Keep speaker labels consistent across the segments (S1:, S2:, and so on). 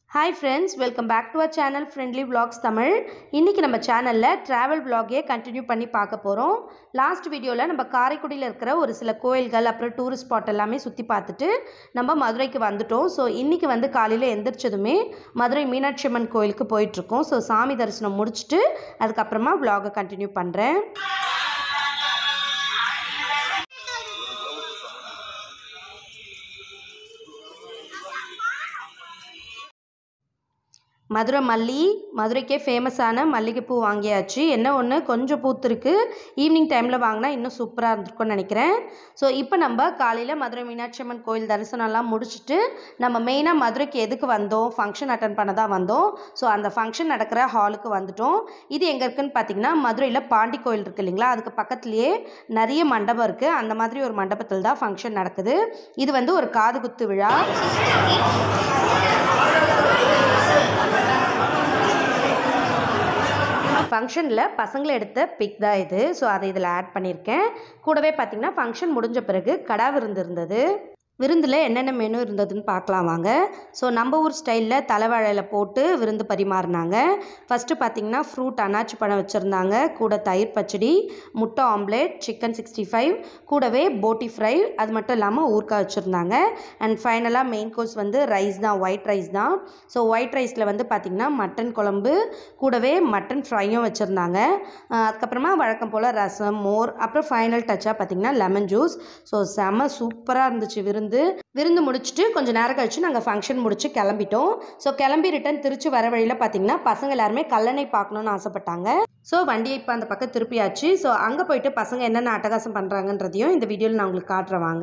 S1: Hi friends welcome back to a channel friendly vlogs Tamil இன்றைக்கி நம்ம சேனலில் ட்ராவல் vlog-ஏ கண்டினியூ பண்ணி பார்க்க போகிறோம் லாஸ்ட் வீடியோவில் நம்ம காரைக்குடியில் இருக்கிற ஒரு சில கோயில்கள் அப்புறம் டூரிஸ்ட் ஸ்பாட் எல்லாமே சுற்றி பார்த்துட்டு நம்ம மதுரைக்கு வந்துட்டோம் ஸோ இன்றைக்கி வந்து காலையில் எந்திரிச்சதுமே மதுரை மீனாட்சி அம்மன் கோயிலுக்கு போயிட்டுருக்கோம் ஸோ சாமி தரிசனம் முடிச்சுட்டு அதுக்கப்புறமா vlog-அ கண்டினியூ பண்ணுறேன் மதுரை மல்லி மதுரைக்கே ஃபேமஸான மல்லிகைப்பூ வாங்கியாச்சு என்ன ஒன்று கொஞ்சம் பூத்துருக்கு ஈவினிங் டைமில் வாங்கினா இன்னும் சூப்பராக இருந்திருக்கும்னு நினைக்கிறேன் ஸோ இப்போ நம்ம காலையில் மதுரை மீனாட்சி அம்மன் கோயில் தரிசனம்லாம் முடிச்சுட்டு நம்ம மெயினாக மதுரைக்கு எதுக்கு வந்தோம் ஃபங்க்ஷன் அட்டன் பண்ண தான் வந்தோம் ஸோ அந்த ஃபங்க்ஷன் நடக்கிற ஹாலுக்கு வந்துட்டோம் இது எங்கே இருக்குன்னு பார்த்தீங்கன்னா மதுரையில் பாண்டி கோயில் இருக்குது இல்லைங்களா அதுக்கு பக்கத்துலேயே நிறைய மண்டபம் இருக்குது அந்த மாதிரி ஒரு மண்டபத்தில் தான் ஃபங்க்ஷன் நடக்குது இது வந்து ஒரு காது குத்து விழா ஃபங்க்ஷனில் பசங்களை எடுத்த பிக் தான் இது ஸோ அதை இதில் ஆட் பண்ணியிருக்கேன் கூடவே பார்த்திங்கன்னா ஃபங்க்ஷன் முடிஞ்ச பிறகு கடா விருந்து இருந்தது விருந்தில் என்னென்ன மெனு இருந்ததுன்னு பார்க்கலாம் வாங்க ஸோ நம்ம ஊர் ஸ்டைலில் தலைவாழையில் போட்டு விருந்து பரிமாறினாங்க ஃபஸ்ட்டு பார்த்திங்கன்னா ஃப்ரூட் அனாச்சி பழம் வச்சுருந்தாங்க கூட தயிர் பச்சடி முட்டை ஆம்லேட் சிக்கன் சிக்ஸ்டி ஃபைவ் கூடவே போட்டி ஃப்ரை அது மட்டும் இல்லாமல் ஊறுகாய் வச்சுருந்தாங்க அண்ட் ஃபைனலாக மெயின் கோர்ஸ் வந்து ரைஸ் தான் ஒயிட் ரைஸ் தான் ஸோ ஒயிட் ரைஸில் வந்து பார்த்திங்கன்னா மட்டன் குழம்பு கூடவே மட்டன் ஃப்ரையும் வச்சுருந்தாங்க அதுக்கப்புறமா வழக்கம் போல் ரசம் மோர் அப்புறம் ஃபைனல் டச்சாக பார்த்திங்கன்னா லெமன் ஜூஸ் ஸோ செம சூப்பராக இருந்துச்சு விருந்து விருந்து முடிச்சுட்டு கொஞ்சம் நேரம் கழிச்சு நாங்கள் ஃபங்க்ஷன் முடிச்சு கிளம்பிட்டோம் ஸோ கிளம்பி ரிட்டன் திருச்சி வர வழியில் பார்த்திங்கன்னா பசங்க எல்லாருமே கல்லணை பார்க்கணுன்னு ஆசைப்பட்டாங்க ஸோ வண்டியை இப்போ அந்த பக்கம் திருப்பியாச்சு ஸோ அங்கே போயிட்டு பசங்க என்னென்ன அட்டகாசம் பண்ணுறாங்கன்றதையும் இந்த வீடியோவில் நான் உங்களுக்கு காட்டுறேன் வாங்க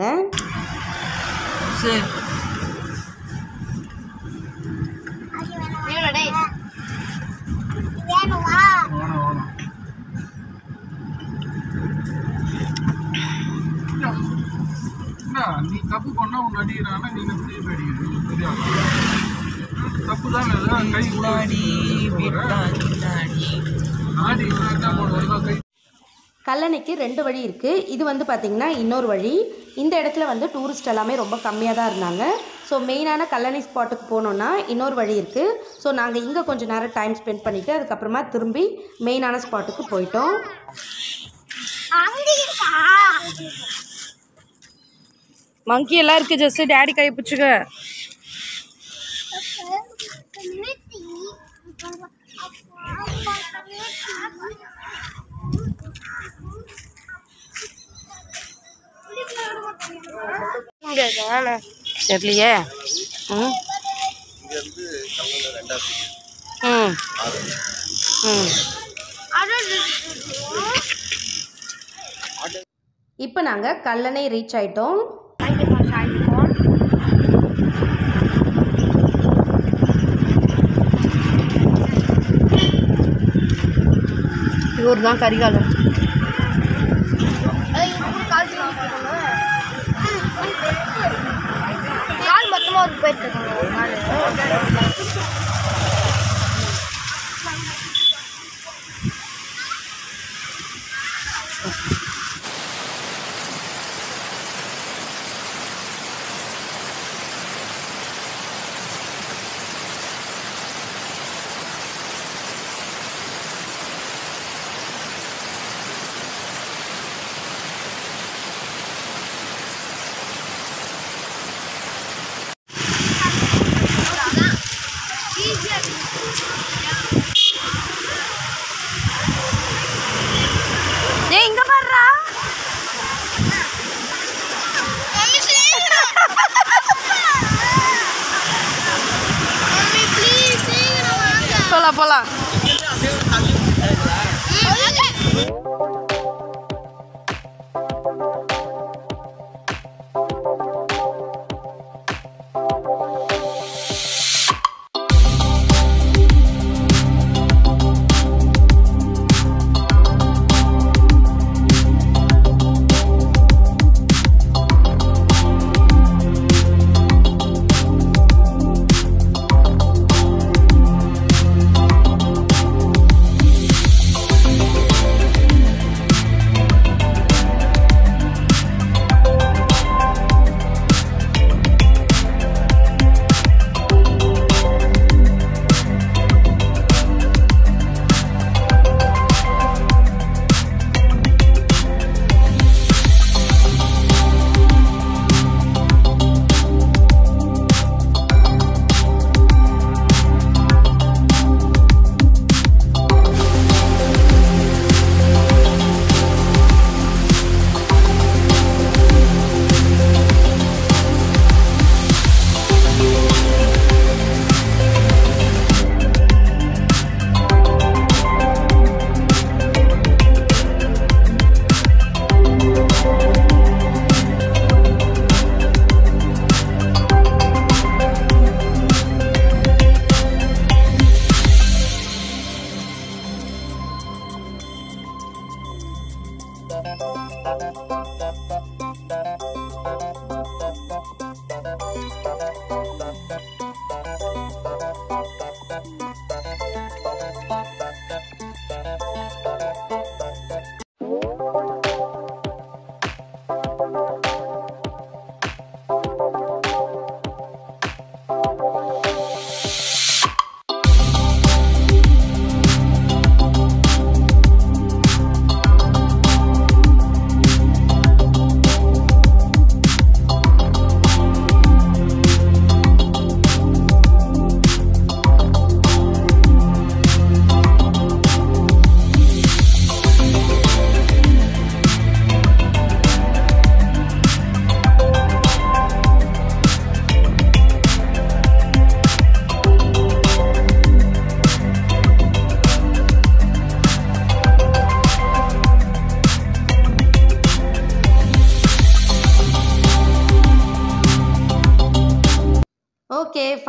S2: வேணுமா
S3: வேணாம் வேணாம் என்ன நீ தப்பு பண்ணா உன் அடிக்கிறானா நீங்க திருப்பி அடிக்கிறீங்க சரியா? தப்பு தான் கை
S4: கில்லாடி விட்டா கில்லாடி
S3: ஆடி என்ன பண்ணுவோம் கை
S1: கல்லணைக்கு ரெண்டு வழி இருக்குது இது வந்து பார்த்திங்கன்னா இன்னொரு வழி இந்த இடத்துல வந்து டூரிஸ்ட் எல்லாமே ரொம்ப கம்மியாக தான் இருந்தாங்க ஸோ மெயினான கல்லணை ஸ்பாட்டுக்கு போகணுன்னா இன்னொரு வழி இருக்குது ஸோ நாங்கள் இங்கே கொஞ்சம் நேரம் டைம் ஸ்பெண்ட் பண்ணிவிட்டு அதுக்கப்புறமா திரும்பி மெயினான ஸ்பாட்டுக்கு போயிட்டோம்
S2: அங்க இருக்கா
S4: மங்கி எல்லாம் இருக்கு ஜஸ்ட் டேடி கை பிடிச்சுக்க
S2: நிறுத்தி
S4: தெரியலையே ம் ம் ம்
S1: இப்போ நாங்கள் கல்லணை ரீச் ஆயிட்டோம்
S4: இவர் தான் கரிகாலன்
S2: கால் மொத்தமா ஒரு போயிட்டு இருக்காங்க
S4: ஏய் இங்க பாருடா போலாம் போலாம்
S2: ஆ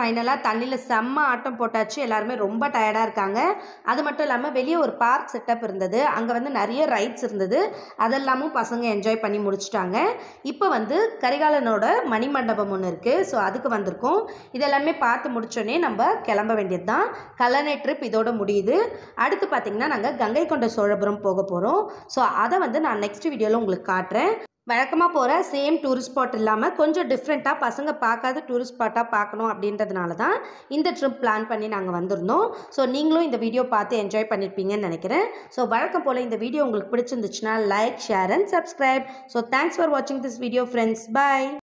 S1: ஃபைனலாக தண்ணியில் செம்ம ஆட்டம் போட்டாச்சு எல்லாருமே ரொம்ப டயர்டாக இருக்காங்க அது மட்டும் இல்லாமல் வெளியே ஒரு பார்க் செட்டப் இருந்தது அங்கே வந்து நிறைய ரைட்ஸ் இருந்தது அதெல்லாமும் பசங்க என்ஜாய் பண்ணி முடிச்சிட்டாங்க இப்போ வந்து கரிகாலனோட மணிமண்டபம் ஒன்று இருக்குது ஸோ அதுக்கு வந்திருக்கோம் இதெல்லாமே பார்த்து முடிச்சோடனே நம்ம கிளம்ப வேண்டியது தான் கல்லணை ட்ரிப் இதோட முடியுது அடுத்து பார்த்திங்கன்னா நாங்கள் கங்கை கொண்ட சோழபுரம் போக போகிறோம் ஸோ அதை வந்து நான் நெக்ஸ்ட் வீடியோவில் உங்களுக்கு காட்டுறேன் வழக்கமாக போகிற சேம் டூரிஸ்ட் ஸ்பாட் இல்லாமல் கொஞ்சம் டிஃப்ரெண்ட்டாக பசங்க பார்க்காத டூரிஸ்ட் ஸ்பாட்டாக பார்க்கணும் அப்படின்றதுனால தான் இந்த ட்ரிப் பிளான் பண்ணி நாங்கள் வந்திருந்தோம் ஸோ நீங்களும் இந்த வீடியோ பார்த்து என்ஜாய் பண்ணியிருப்பீங்கன்னு நினைக்கிறேன் ஸோ வழக்கம் போல் இந்த வீடியோ உங்களுக்கு பிடிச்சிருந்துச்சுன்னா like share and subscribe so thanks for வாட்சிங் திஸ் வீடியோ ஃப்ரெண்ட்ஸ் பை